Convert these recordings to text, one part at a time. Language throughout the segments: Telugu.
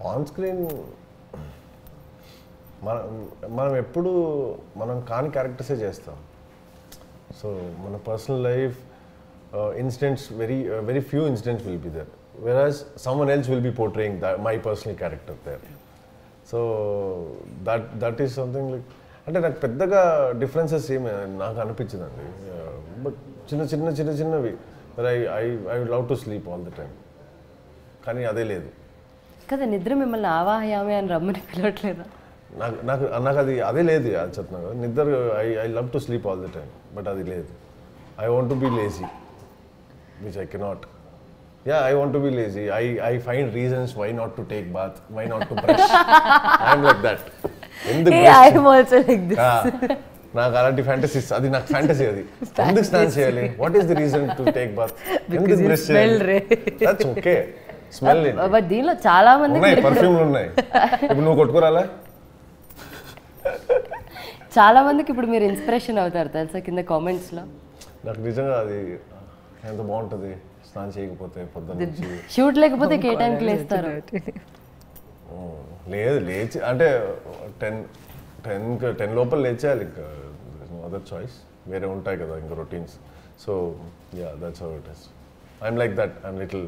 ఆన్ స్క్రీన్ మనం మనం ఎప్పుడు మనం కాని క్యారెక్టర్సే చేస్తాం సో మన personal life incidents very very few incidents will be there whereas someone else will be portraying the my personal character there so that that is something like అంటే నాకు పెద్దగా డిఫరెన్సెస్ ఏమి నాకు అనిపించిందండి బట్ చిన్న చిన్న చిన్న చిన్నవి I I I love to sleep all the time కానీ అదే లేదు కదా నిద్ర మిమ్మల్ని ఆవాహయామి అని రమ్మని పిలవట్లేదా నాకు నాకు నాకు అది అదే లేదు అది చెప్తున్నాను కదా నిద్ర I I love to sleep all the time but అది లేదు I want to be lazy which I cannot yeah I want to be lazy I I find reasons why not to take bath why not to brush I'm like that ఎందుకు brush I'm also like this ఆ, నాకు అలాంటి ఫ్యాంటసీస్ అది నాకు ఫ్యాంటసీ అది ఎందుకు స్నాన్ చేయాలి what is the reason to take bath ఎందుకు you బ్రష్ smell, చేయాలి Ray. That's okay smell but దీనిలో చాలా మంది ఉన్నాయి పర్ఫ్యూమ్లు ఉన్నాయి ఇప్పుడు నువ్వు కొట్టుకోరాలా చాలా మందికి ఇప్పుడు మీరు ఇన్స్పిరేషన్ అవుతారు తెలుసా కింద కామెంట్స్ లో నాకు నిజంగా అది ఎంత బాగుంటుంది స్నానం చేయకపోతే పొద్దున్న నుంచి షూట్ లేకపోతే ఏ టైంకి లేస్తారు ఉమ్, లేదు లేచి అంటే టెన్ టెన్ టెన్ లోపల లేచేయాలి ఇంకా నో అదర్ చాయిస్ వేరే ఉంటాయి కదా ఇంకా routines so yeah that's how it is I'm like that I'm little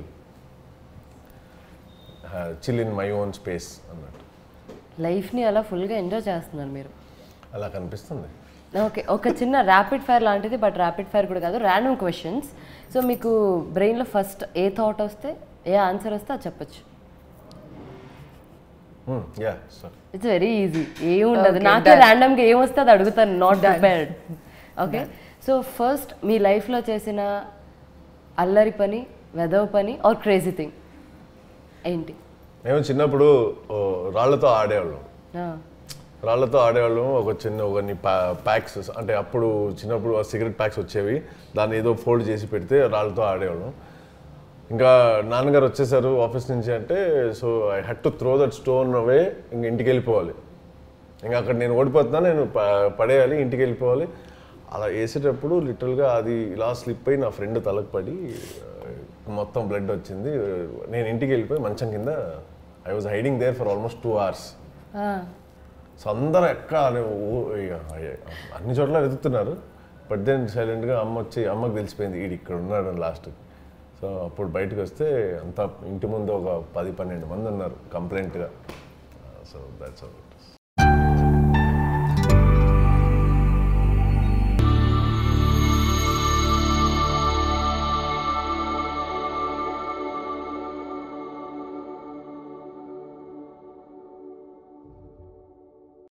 chill in my own space అన్నట్టు లైఫ్ ని అలా ఫుల్ గా ఎంజాయ్ చేస్తున్నారు మీరు అలా కనిపిస్తుంది ఓకే ఒక చిన్న ర్యాపిడ్ ఫైర్ లాంటిది బట్ ర్యాపిడ్ ఫైర్ కూడా కాదు ర్యాండమ్ క్వశ్చన్స్ సో మీకు బ్రెయిన్లో ఫస్ట్ ఏ థాట్ వస్తే ఏ ఆన్సర్ వస్తే అది చెప్పొచ్చు yeah sir it's very easy ఏం ఉండదు నాకే ర్యాండమ్గా ఏం వస్తే అది అడుగుతాను not prepared okay so first మీ లైఫ్లో చేసిన అల్లరి పని వెదవ పని ఆర్ క్రేజీ థింగ్ ఏంటి మేము చిన్నప్పుడు ఓ, రాళ్ళతో ఆడేవాళ్ళం Ah. రాళ్ళతో ఆడేవాళ్ళం ఒక చిన్న ఒకని ప్యాక్స్ అంటే అప్పుడు చిన్నప్పుడు సిగరెట్ ప్యాక్స్ వచ్చేవి దాన్ని ఏదో ఫోల్డ్ చేసి పెడితే రాళ్ళతో ఆడేవాళ్ళం ఇంకా నాన్నగారు వచ్చేసారు ఆఫీస్ నుంచి అంటే so I had to throw that stone away ఇంక ఇంటికి వెళ్ళిపోవాలి ఇంకా అక్కడ నేను ఓడిపోతున్నా నేను ప- పడేయాలి ఇంటికి వెళ్ళిపోవాలి అలా వేసేటప్పుడు లిటరల్గా అది ఇలా స్లిప్ అయి నా ఫ్రెండ్ తలకు పడి ఆ, మొత్తం బ్లడ్ వచ్చింది నేను ఇంటికి వెళ్ళిపోయి మంచం కింద I was hiding there for almost two hours Ah. So అందరూ ఎక్కడ అని ఊ- ఇక అన్ని చోట్ల వెతుకుతున్నారు బట్ దెన్ సైలెంట్గా అమ్మ వచ్చి అమ్మకి తెలిసిపోయింది ఈడు ఇక్కడ ఉన్నాడు లాస్ట్ సో అప్పుడు బయటకు వస్తే అంతా ఇంటి ముందు ఒక పది పన్నెండు మంది ఉన్నారు కంప్లైంట్గా సో దాట్స్